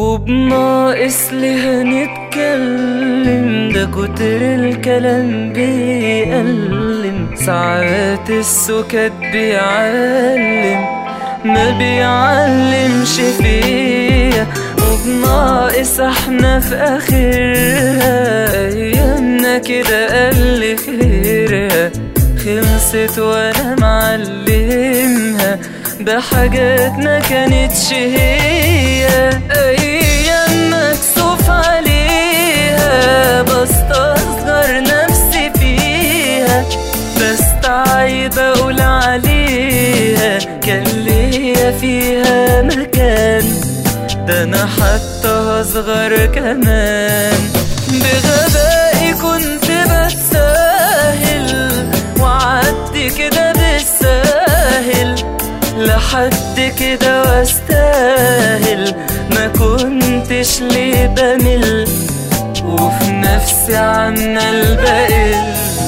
وبناقص ليه نتكلم ده كتر الكلام بيألم ساعات السكات بيعلم ما بيعلمش فيا وبناقص احنا في اخرها ايامنا كده قل خيرها خلصت وانا معلمها بحاجات ما كانتش هي ايام مكسوف عليها بستصغر نفسي فيها بستعيب اقول عليها كان ليا فيها مكان ده انا حتى هصغر كمان بغبائي كنت بتساهل وعدت كده بالساهل لحد كده واستاهل ما كنتش ليه بمل وفي نفسي عمال بقل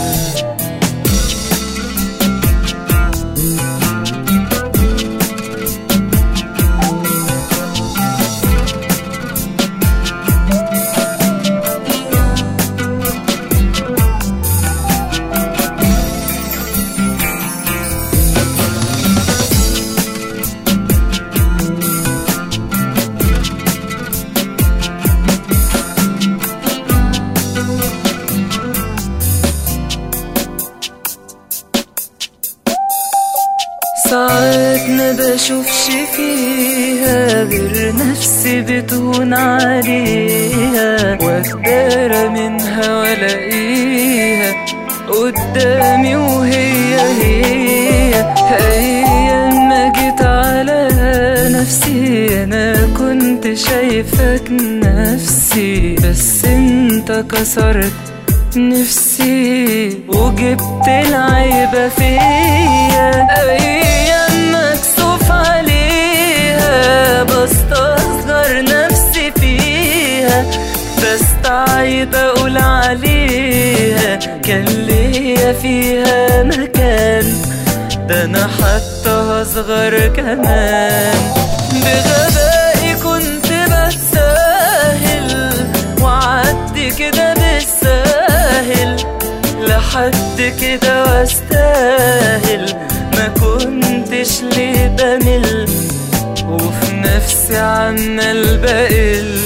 ساعات ما بشوفش فيها غير نفسي بتهون عليها واتدارى منها والاقيها قدامي وهي هي ايام ما جيت على نفسي انا كنت شايفك نفسي بس انت كسرت نفسي وجبت العيبة فيا أيام مكسوف عليها بستصغر نفسي فيها بستعيب أقول عليها كان ليا فيها مكان ده أنا حتى هصغر كمان بغبائي كنت بتساهل وعدت كده بالساهل لحد كده واستاهل ما كنتش ليه بمل وفي نفسي عمال بقل